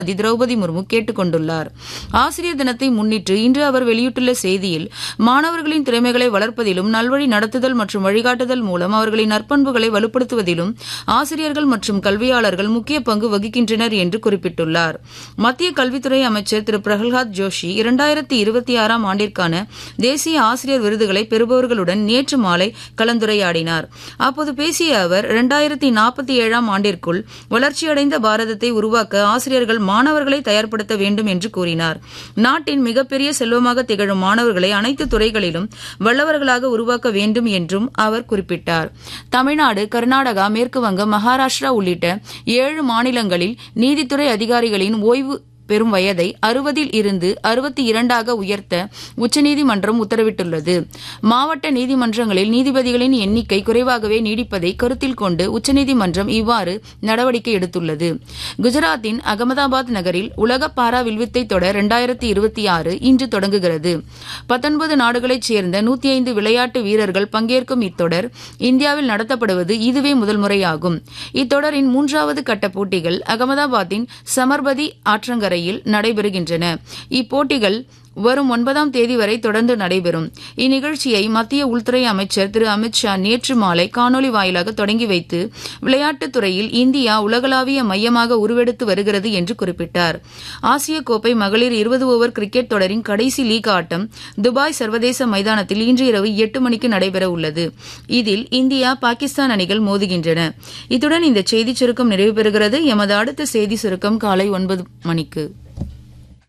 திருமதி திரௌபதி முர்மு கேட்டுக் கொண்டுள்ளார் ஆசிரியர் தினத்தை முன்னிட்டு இன்று அவர் வெளியிட்டுள்ள செய்தியில் மாணவர்களின் திறமைகளை வளர்ப்பதிலும் நல்வழி நடத்துதல் மற்றும் வழிகாட்டுதல் மூலம் அவர்களின் நற்பண்புகளை வலுப்படுத்துவதிலும் ஆசிரியர்கள் மற்றும் கல்வியாளர்கள் முக்கிய பங்கு வகிக்கின்றனர் என்று குறிப்பிட்டுள்ளார் மத்திய கல்வித்துறை அமைச்சர் திரு பிரகலாத் ஜோஷி இரண்டாயிரத்தி இருபத்தி ஆறாம் ஆண்டிற்கான தேசிய ஆசிரியர் விருதுகளை பெறுபவர்களுடன் நேற்று மாலை கலந்துரையாடினார் அப்போது பேசிய அவர் இரண்டாயிரத்தி நாற்பத்தி ஏழாம் ஆண்டிற்குள் வளர்ச்சியடைந்த பாரதத்தை உருவாக்க ஆசிரியர்கள் மாணவர்களை தயார்படுத்த வேண்டும் என்று கூறினார் நாட்டின் மிகப்பெரிய செல்வமாக திகழும் மாணவர்களை அனைத்து துறைகளிலும் வல்லவர்களாக உருவாக்க வேண்டும் என்றும் அவர் குறிப்பிட்டார் தமிழ்நாடு கர்நாடகா மேற்கு வங்கம் மகாராஷ்டிரா உள்ளிட்ட ஏழு மாநிலங்களில் நீதித்துறை அதிகாரிகளின் ஓய்வு பெறும் வயதை அறுபதில் இருந்து அறுபத்தி இரண்டாக உயர்த்த உச்சநீதிமன்றம் உத்தரவிட்டுள்ளது மாவட்ட நீதிமன்றங்களில் நீதிபதிகளின் எண்ணிக்கை குறைவாகவே நீடிப்பதை கருத்தில் கொண்டு உச்சநீதிமன்றம் இவ்வாறு நடவடிக்கை எடுத்துள்ளது குஜராத்தின் அகமதாபாத் நகரில் உலக பாரா வில்வித்தை தொடர் இரண்டாயிரத்தி இருபத்தி ஆறு இன்று தொடங்குகிறது பத்தொன்பது நாடுகளைச் சேர்ந்த நூத்தி ஐந்து விளையாட்டு வீரர்கள் பங்கேற்கும் இத்தொடர் இந்தியாவில் நடத்தப்படுவது இதுவே முதல் முறையாகும் இத்தொடரின் மூன்றாவது கட்ட போட்டிகள் அகமதாபாத்தின் சமர்பதி ஆற்றங்கரையில் நடைபெறுகின்றன இப்போட்டிகள் வரும் ஒன்பதாம் தேதி வரை தொடர்ந்து நடைபெறும் இந்நிகழ்ச்சியை மத்திய உள்துறை அமைச்சர் திரு அமித் ஷா நேற்று மாலை காணொலி வாயிலாக தொடங்கி வைத்து விளையாட்டுத் துறையில் இந்தியா உலகளாவிய மையமாக உருவெடுத்து வருகிறது என்று குறிப்பிட்டார் ஆசிய கோப்பை மகளிர் இருபது ஓவர் கிரிக்கெட் தொடரின் கடைசி லீக் ஆட்டம் துபாய் சர்வதேச மைதானத்தில் இன்று இரவு எட்டு மணிக்கு நடைபெற உள்ளது இதில் இந்தியா பாகிஸ்தான் அணிகள் மோதுகின்றன இத்துடன் இந்த செய்திச் சுருக்கம் நிறைவு பெறுகிறது எமது அடுத்த செய்தி சுருக்கம் காலை ஒன்பது மணிக்கு